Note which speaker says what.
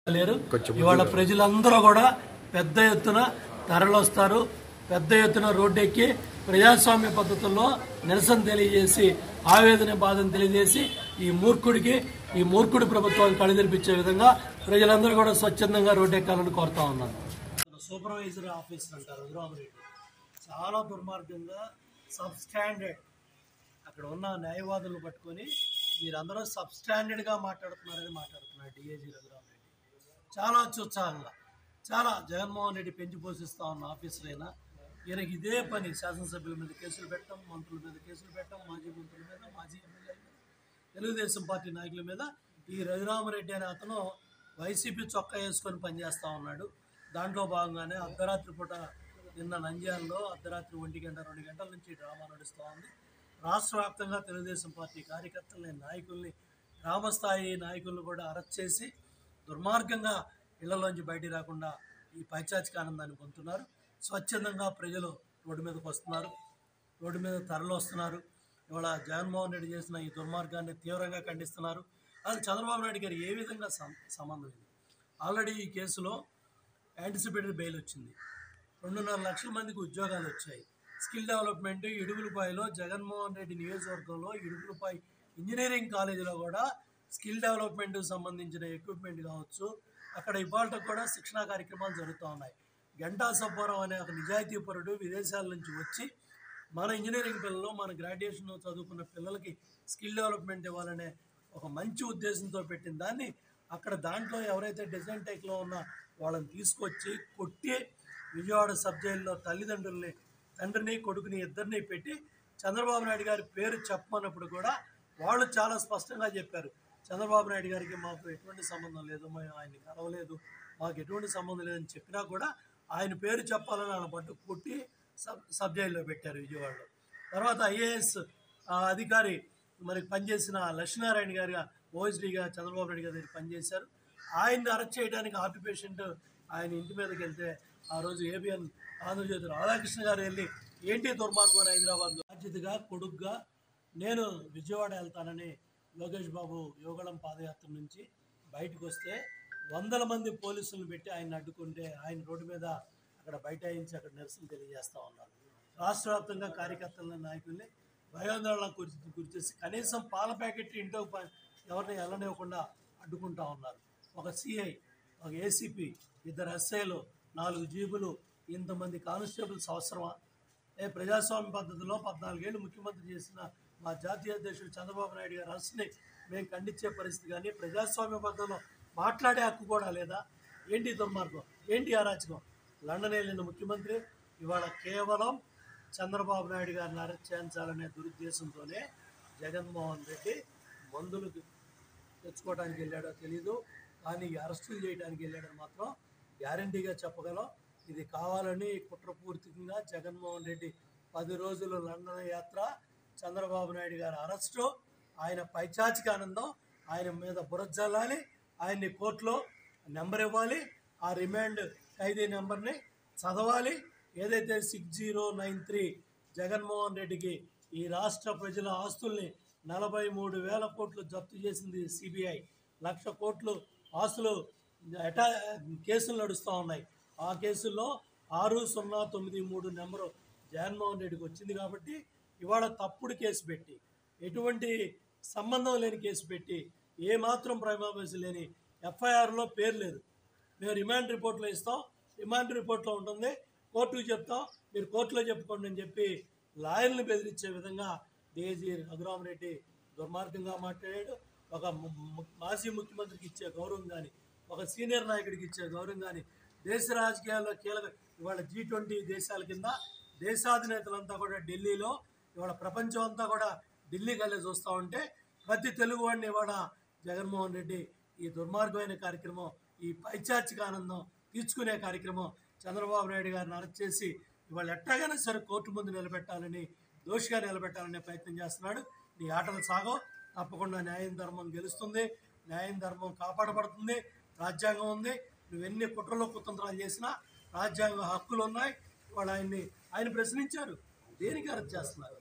Speaker 1: లేరు ఇవాళ ప్రజలందరూ కూడా పెద్ద ఎత్తున తరలొస్తారు పెద్ద ఎత్తున రోడ్డెక్కి ప్రజాస్వామ్య పద్ధతుల్లో నిరసన తెలియజేసి ఆవేదన బాధను తెలియజేసి ఈ మూర్ఖుడికి ఈ మూర్ఖుడి ప్రభుత్వాన్ని కళిదరిపించే విధంగా ప్రజలందరూ కూడా స్వచ్ఛందంగా రోడ్డెక్కాలని కోరుతా ఉన్నాను సూపర్వైజర్ ఆఫీసర్ అంటారు రఘురామరెడ్డి చాలా దుర్మార్గంగా సబ్ స్టాండర్డ్ అక్కడ ఉన్న న్యాయవాదులను పట్టుకొని మీరందరూ సబ్ స్టాండర్డ్గా మాట్లాడుతున్నారని మాట్లాడుతున్నారు డిఏజీ రఘురామరెడ్డి చాలా అత్యుత్సాహంగా చాలా జగన్మోహన్ రెడ్డి పెంచి పోషిస్తా ఉన్న ఆఫీసర్ అయినా ఈయనకి ఇదే పని శాసనసభ్యుల మీద కేసులు పెట్టడం మంత్రుల మీద కేసులు పెట్టడం మాజీ మంత్రుల మీద మాజీ ఎమ్మెల్యేల మీద తెలుగుదేశం పార్టీ నాయకుల మీద ఈ రఘురామరెడ్డి అనే అతను వైసీపీ చొక్కా వేసుకొని పనిచేస్తూ ఉన్నాడు దాంట్లో భాగంగానే అర్ధరాత్రి పూట నిన్న నంద్యాలలో అర్ధరాత్రి ఒంటి గంట రెండు గంటల నుంచి డ్రామా నడుస్తూ ఉంది రాష్ట్ర వ్యాప్తంగా తెలుగుదేశం పార్టీ కార్యకర్తల్ని నాయకుల్ని గ్రామస్థాయి నాయకులను కూడా అరెస్ట్ చేసి దుర్మార్గంగా ఇళ్లలోంచి బయటికి రాకుండా ఈ పైచాచిక ఆనందాన్ని పొందుతున్నారు స్వచ్ఛందంగా ప్రజలు రోడ్డు మీదకి వస్తున్నారు రోడ్డు మీద తరలి వస్తున్నారు ఇవాళ జగన్మోహన్ రెడ్డి చేసిన ఈ దుర్మార్గాన్ని తీవ్రంగా ఖండిస్తున్నారు అసలు చంద్రబాబు నాయుడు గారు ఏ విధంగా సం- సంబంధం ఇది ఆల్రెడీ ఈ కేసులో యాంటిసిపేటెడ్ బెయిల్ వచ్చింది రెండున్నర లక్షల మందికి ఉద్యోగాలు వచ్చాయి స్కిల్ డెవలప్మెంట్ ఇడుగులపాయలో జగన్మోహన్ రెడ్డి నియోజకవర్గంలో ఇడుగులపాయ ఇంజనీరింగ్ కాలేజీలో కూడా స్కిల్ డెవలప్మెంట్కి సంబంధించిన ఎక్విప్మెంట్ కావచ్చు అక్కడ ఇవాళ కూడా శిక్షణా కార్యక్రమాలు జరుగుతూ ఉన్నాయి గంటా సబ్బారావు అనే ఒక నిజాయితీపరుడు విదేశాల నుంచి వచ్చి మన ఇంజనీరింగ్ పిల్లలు మన గ్రాడ్యుయేషన్ చదువుకున్న పిల్లలకి స్కిల్ డెవలప్మెంట్ ఇవ్వాలనే ఒక మంచి ఉద్దేశంతో పెట్టిన దాన్ని అక్కడ దాంట్లో ఎవరైతే డిజైన్ టెక్లో ఉన్న వాళ్ళని తీసుకొచ్చి కొట్టి విజయవాడ సబ్ జైల్లో తల్లిదండ్రుల్ని తండ్రిని కొడుకుని ఇద్దరిని పెట్టి చంద్రబాబు నాయుడు గారి పేరు చెప్పమన్నప్పుడు కూడా వాళ్ళు చాలా స్పష్టంగా చెప్పారు చంద్రబాబు నాయుడు గారికి మాకు ఎటువంటి సంబంధం లేదు మేము ఆయన్ని కలవలేదు మాకు ఎటువంటి సంబంధం లేదని చెప్పినా కూడా ఆయన పేరు చెప్పాలని ఆయన పట్టు కొట్టి సబ్ సబ్ జైల్లో పెట్టారు విజయవాడలో తర్వాత ఐఏఎస్ అధికారి మరి పనిచేసిన లక్ష్మీనారాయణ గారిగా ఓఎస్డీగా చంద్రబాబు నాయుడు గారి దగ్గర పనిచేశారు ఆయన్ని అరెస్ట్ చేయడానికి హార్ట్ పేషెంట్ ఆయన ఇంటి మీదకి వెళ్తే ఆ రోజు ఏబిఎన్ ఆంధ్రజ్యోతి రాధాకృష్ణ గారు వెళ్ళి ఏంటి దుర్మార్గం అని హైదరాబాద్లో బాధ్యతగా కొడుగ్గా నేను విజయవాడ వెళ్తానని లోకేష్ బాబు యోగళం పాదయాత్ర నుంచి బయటకు వస్తే వందల మంది పోలీసులను పెట్టి ఆయన అడ్డుకుంటే ఆయన రోడ్డు మీద అక్కడ బైఠాయించి అక్కడ నిరసన తెలియజేస్తూ ఉన్నారు రాష్ట్ర వ్యాప్తంగా కార్యకర్తల నాయకుల్ని భయోందోళనకు గురి గురి చేసి కనీసం పాల ప్యాకెట్ ఇంట్లో ప- ఎవరిని వెళ్ళనివ్వకుండా అడ్డుకుంటా ఉన్నారు ఒక సిఐ ఒక ఏసీపీ ఇద్దరు ఎస్ఐలు నాలుగు జీబులు ఇంతమంది కానిస్టేబుల్స్ అవసరమా ఏ ప్రజాస్వామ్య పద్ధతిలో పద్నాలుగేళ్ళు ముఖ్యమంత్రి చేసిన మా జాతీయ అధ్యక్షుడు చంద్రబాబు నాయుడు గారి అరెస్ట్ని మేము ఖండించే పరిస్థితి కానీ ప్రజాస్వామ్య పద్ధతిలో మాట్లాడే హక్కు కూడా లేదా ఏంటి దుర్మార్గం ఏంటి అరాచకం లండన్ వెళ్ళిన ముఖ్యమంత్రి ఇవాళ కేవలం చంద్రబాబు నాయుడు గారిని అరెస్ట్ చేయించాలనే దురుద్దేశంతోనే జగన్మోహన్ రెడ్డి మందులు తెచ్చుకోవడానికి వెళ్ళాడో తెలీదు కానీ ఈ అరెస్టులు చేయడానికి వెళ్ళాడని మాత్రం గ్యారంటీగా చెప్పగలం ఇది కావాలని కుట్రపూర్తికంగా జగన్మోహన్ రెడ్డి పది రోజులు లండన్ యాత్ర చంద్రబాబు నాయుడు గారి అరెస్టు ఆయన పైచాచిక ఆనందం ఆయన మీద బురజల్లాలి ఆయన్ని కోర్టులో నెంబర్ ఇవ్వాలి ఆ రిమాండ్ ఖైదీ నెంబర్ని చదవాలి ఏదైతే six zero nine three Jaganmohan రెడ్డికి ఈ రాష్ట్ర ప్రజల ఆస్తుల్ని నలభై మూడు వేల కోట్లు జప్తు చేసింది సిబిఐ లక్ష కోట్లు ఆస్తులు అటా కేసులు నడుస్తూ ఉన్నాయి ఆ కేసుల్లో ఆరు సున్నా తొమ్మిది మూడు నెంబరు జగన్మోహన్ రెడ్డికి వచ్చింది కాబట్టి ఇవాళ తప్పుడు కేసు పెట్టి ఎటువంటి సంబంధం లేని కేసు పెట్టి ఏ మాత్రం ప్రైమాబేసి లేని ఎఫ్ఐఆర్లో పేరు లేదు మేము రిమాండ్ రిపోర్ట్లో ఇస్తాం రిమాండ్ రిపోర్ట్లో ఉంటుంది కోర్టుకు చెప్తాం మీరు కోర్టులో చెప్పుకోండి అని చెప్పి లాయర్ని బెదిరించే విధంగా డిఐజీ రఘురామరెడ్డి దుర్మార్గంగా మాట్లాడాడు ఒక ము- ము- మాజీ ముఖ్యమంత్రికి ఇచ్చే గౌరవం కానీ ఒక సీనియర్ నాయకుడికి ఇచ్చే గౌరవం కానీ దేశ రాజకీయాల్లో కీలక ఇవాళ జీ ట్వంటీ దేశాల కింద దేశాధినేతలంతా కూడా ఢిల్లీలో ఇవాళ ప్రపంచం అంతా కూడా ఢిల్లీ కల్లే చూస్తూ ఉంటే ప్రతి తెలుగు వాడిని ఇవాళ జగన్మోహన్ రెడ్డి ఈ దుర్మార్గమైన కార్యక్రమం ఈ పైచాచిక ఆనందం తీర్చుకునే కార్యక్రమం చంద్రబాబు నాయుడు గారిని అరెస్ట్ చేసి ఇవాళ ఎట్టాగైనా సరే కోర్టు ముందు నిలబెట్టాలని దోషిగా నిలబెట్టాలనే ప్రయత్నం చేస్తున్నాడు నీ ఆటలు సాగో తప్పకుండా న్యాయం ధర్మం గెలుస్తుంది న్యాయం ధర్మం కాపాడబడుతుంది రాజ్యాంగం ఉంది నువ్వు ఎన్ని కుట్రలో కుతంత్రాలు చేసినా రాజ్యాంగ హక్కులు ఉన్నాయి వాళ్ళు ఆయన్ని ఆయన ప్రశ్నించారు దేనికి అరెస్ట్ చేస్తున్నారు